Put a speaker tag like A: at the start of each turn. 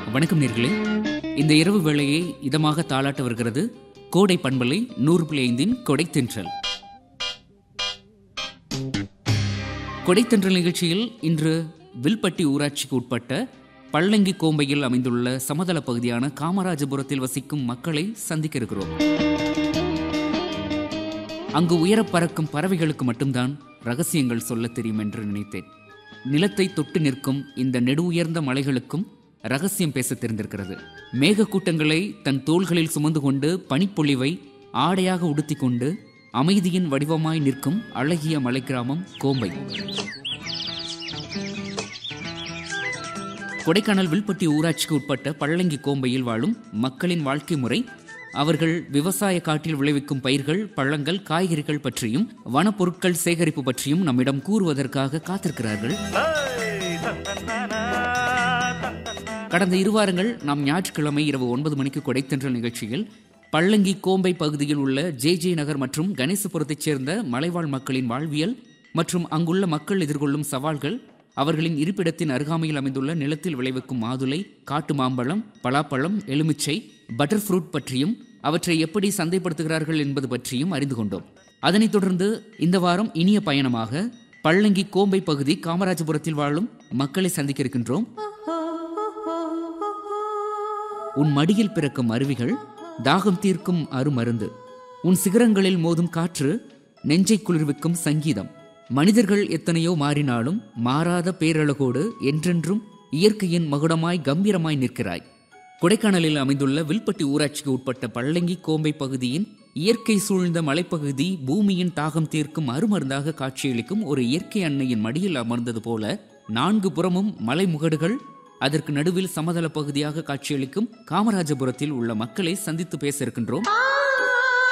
A: வணக்கம் நேர்களே இந்த இரவு வேளையை இதமாக தாளாட்ட வருகிறது கோடை பண்பலை நூறு புள்ளி ஐந்தின் கொடைத்தென்றல் கொடைத்தென்றல் நிகழ்ச்சியில் இன்று வில்பட்டி ஊராட்சிக்கு உட்பட்ட பள்ளங்கி கோம்பையில் அமைந்துள்ள சமதள பகுதியான காமராஜபுரத்தில் வசிக்கும் மக்களை சந்திக்க இருக்கிறோம் அங்கு உயரப் பறக்கும் பறவைகளுக்கு மட்டும்தான் ரகசியங்கள் சொல்லத் தெரியும் என்று நினைத்தேன் நிலத்தை தொட்டு நிற்கும் இந்த நெடு உயர்ந்த மலைகளுக்கும் ரகசியம் பேச தெரிந்திருக்கிறது மேகக்கூட்டங்களை தன் தோள்களில் சுமந்து கொண்டு பனிப்பொழிவை ஆடையாக உடுத்திக் கொண்டு அமைதியின் வடிவமாய் நிற்கும் அழகிய மலை கிராமம் கோம்பை கொடைக்கானல் வில்பட்டி ஊராட்சிக்கு உட்பட்ட பள்ளங்கி கோம்பையில் வாழும் மக்களின் வாழ்க்கை முறை அவர்கள் விவசாய காட்டில் விளைவிக்கும் பயிர்கள் பழங்கள் காய்கறிகள் பற்றியும் வனப்பொருட்கள் சேகரிப்பு பற்றியும் நம்மிடம் கூறுவதற்காக காத்திருக்கிறார்கள் கடந்த இரு வாரங்கள் நாம் ஞாயிற்றுக்கிழமை இரவு ஒன்பது மணிக்கு கொடைத்தென்றல் நிகழ்ச்சியில் பள்ளங்கி கோம்பை பகுதியில் உள்ள ஜே ஜே நகர் மற்றும் கணேசபுரத்தைச் சேர்ந்த மலைவாழ் மக்களின் வாழ்வியல் மற்றும் அங்குள்ள மக்கள் எதிர்கொள்ளும் சவால்கள் அவர்களின் இருப்பிடத்தின் அருகாமையில் அமைந்துள்ள நிலத்தில் விளைவிக்கும் மாதுளை காட்டு மாம்பழம் பலாப்பழம் எலுமிச்சை பட்டர் ஃப்ரூட் பற்றியும் அவற்றை எப்படி சந்தைப்படுத்துகிறார்கள் என்பது பற்றியும் அறிந்து கொண்டோம் அதனைத் தொடர்ந்து இந்த வாரம் இனிய பயணமாக பள்ளங்கி கோம்பை பகுதி காமராஜபுரத்தில் வாழும் மக்களை சந்திக்க இருக்கின்றோம் உன் மடியில் பிறக்கும் அருவிகள் தாகம் தீர்க்கும் அருமருந்து உன் சிகரங்களில் மோதும் காற்று நெஞ்சை குளிர்விக்கும் சங்கீதம் மனிதர்கள் எத்தனையோ மாறினாலும் மாறாத பேரழகோடு என்றென்றும் இயற்கையின் மகுடமாய் கம்பீரமாய் நிற்கிறாய் கொடைக்கானலில் அமைந்துள்ள வில்பட்டி ஊராட்சிக்கு உட்பட்ட பள்ளங்கி கோம்பை பகுதியின் இயற்கை சூழ்ந்த மலைப்பகுதி பூமியின் தாகம் தீர்க்கும் அருமருந்தாக காட்சியளிக்கும் ஒரு இயற்கை அன்னையின் மடியில் அமர்ந்தது போல நான்கு புறமும் மலை முகடுகள் அதற்கு நடுவில் சமதள பகுதியாக காட்சியளிக்கும் காமராஜபுரத்தில் உள்ள மக்களை சந்தித்து பேச இருக்கின்றோம்